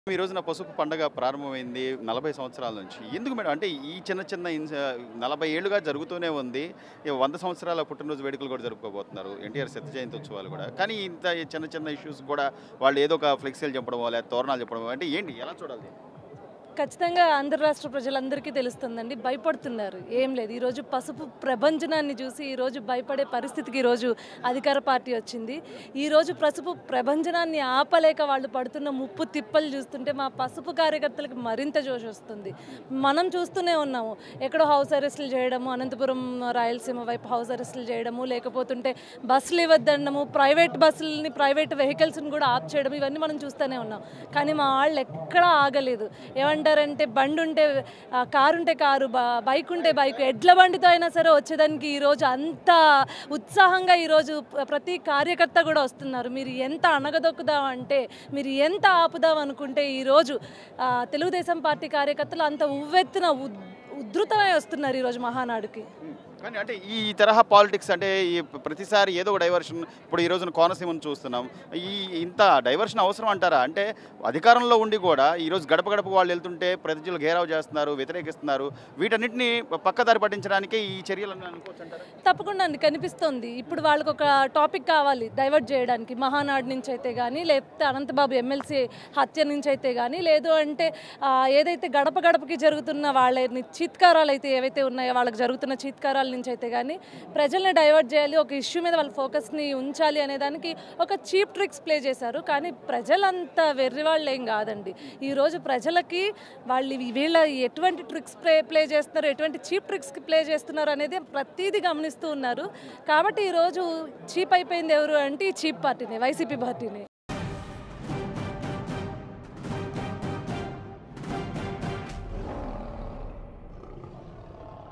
ఈ రోజున పసుపు పండగ ప్రారంభమైంది నలభై సంవత్సరాల నుంచి ఎందుకు మేడం అంటే ఈ చిన్న చిన్న ఇన్స్ నలభై ఏళ్ళుగా జరుగుతూనే ఉంది ఈ వంద సంవత్సరాల పుట్టినరోజు వేడుకలు కూడా జరుపుకోబోతున్నారు ఎన్టీఆర్ శత జయంతి ఉత్సవాలు కూడా కానీ ఇంత చిన్న చిన్న ఇష్యూస్ కూడా వాళ్ళు ఏదో ఒక ఫ్లెక్సీలు చెప్పడమో లేదా తోరణాలు చెప్పడమో అంటే ఏంటి ఎలా చూడాలి ఖచ్చితంగా ఆంధ్ర రాష్ట్ర ప్రజలందరికీ తెలుస్తుందండి భయపడుతున్నారు ఏం లేదు ఈరోజు పసుపు ప్రభంజనాన్ని చూసి ఈరోజు భయపడే పరిస్థితికి ఈరోజు అధికార పార్టీ వచ్చింది ఈరోజు పసుపు ప్రభంజనాన్ని ఆపలేక వాళ్ళు పడుతున్న ముప్పు తిప్పలు చూస్తుంటే మా పసుపు కార్యకర్తలకు మరింత జోష్ వస్తుంది మనం చూస్తూనే ఉన్నాము ఎక్కడో హౌస్ అరెస్టులు చేయడము అనంతపురం రాయలసీమ వైపు హౌస్ అరెస్టులు చేయడము లేకపోతుంటే బస్సులు ఇవ్వద్దనడము ప్రైవేట్ బస్సులని ప్రైవేట్ వెహికల్స్ని కూడా ఆప్ చేయడం ఇవన్నీ మనం చూస్తూనే ఉన్నాం కానీ మా వాళ్ళు ఎక్కడా ఆగలేదు ఏమంటారంటే బండి ఉంటే ఆ, కారు ఉంటే కారు బ- బైక్ ఉంటే బైక్ ఎడ్ల బండితో అయినా సరే వచ్చేదానికి ఈరోజు అంత ఉత్సాహంగా ఈరోజు ప్ర- ప్రతి కార్యకర్త కూడా వస్తున్నారు మీరు ఎంత అణగదొక్కుదాం అంటే మీరు ఎంత ఆపుదాం అనుకుంటే ఈరోజు ఆ, తెలుగుదేశం పార్టీ కార్యకర్తలు అంత ఉవ్వెత్తున ఉద్- ఉధృతమై వస్తున్నారు ఈరోజు మహానాడుకి కానీ అంటే ఈ తరహా పాలిటిక్స్ అంటే ఈ ప్రతిసారి ఏదో ఒక డైవర్షన్ ఇప్పుడు ఈ రోజున కోనసీమను చూస్తున్నాం ఈ ఇంత డైవర్షన్ అవసరం అంటారా అంటే అధికారంలో ఉండి కూడా ఈ రోజు గడప గడప వాళ్ళు వెళ్తుంటే ప్రజలు గేరావు చేస్తున్నారు వ్యతిరేకిస్తున్నారు వీటన్నిటిని పక్కదారి పట్టించడానికే ఈ చర్యలను అనుకోవచ్చు అంటారా తప్పకుండా అండి కనిపిస్తోంది ఇప్పుడు వాళ్ళకి ఒక టాపిక్ కావాలి డైవర్ట్ చేయడానికి మహానాడు నుంచి అయితే కానీ లేకపోతే అనంతబాబు ఎమ్మెల్సీ హత్య నుంచి అయితే కానీ లేదు అంటే ఆ, ఏదైతే గడప గడపకి జరుగుతున్న వాళ్ళని చీత్కారాలు అయితే ఏవైతే ఉన్నాయో వాళ్ళకి జరుగుతున్న చీత్కారాల నుంచి అయితే కానీ ప్రజల్ని డైవర్ట్ చేయాలి ఒక ఇష్యూ మీద వాళ్ళ ఫోకస్ని ఉంచాలి అనే దానికి ఒక చీప్ ట్రిక్స్ ప్లే చేశారు కానీ ప్రజలంత వెర్రి వాళ్ళు ఏం కాదండి ఈరోజు ప్రజలకి వాళ్ళు వీళ్ళ ఎటువంటి ట్రిక్స్ ప్లే ప్లే చేస్తున్నారు ఎటువంటి చీప్ ట్రిక్స్కి ప్లే చేస్తున్నారు అనేది ప్రతిదీ గమనిస్తూ ఉన్నారు కాబట్టి ఈరోజు చీప్ అయిపోయింది ఎవరు అంటే ఈ చీప్ పార్టీనే వైసీపీ పార్టీనే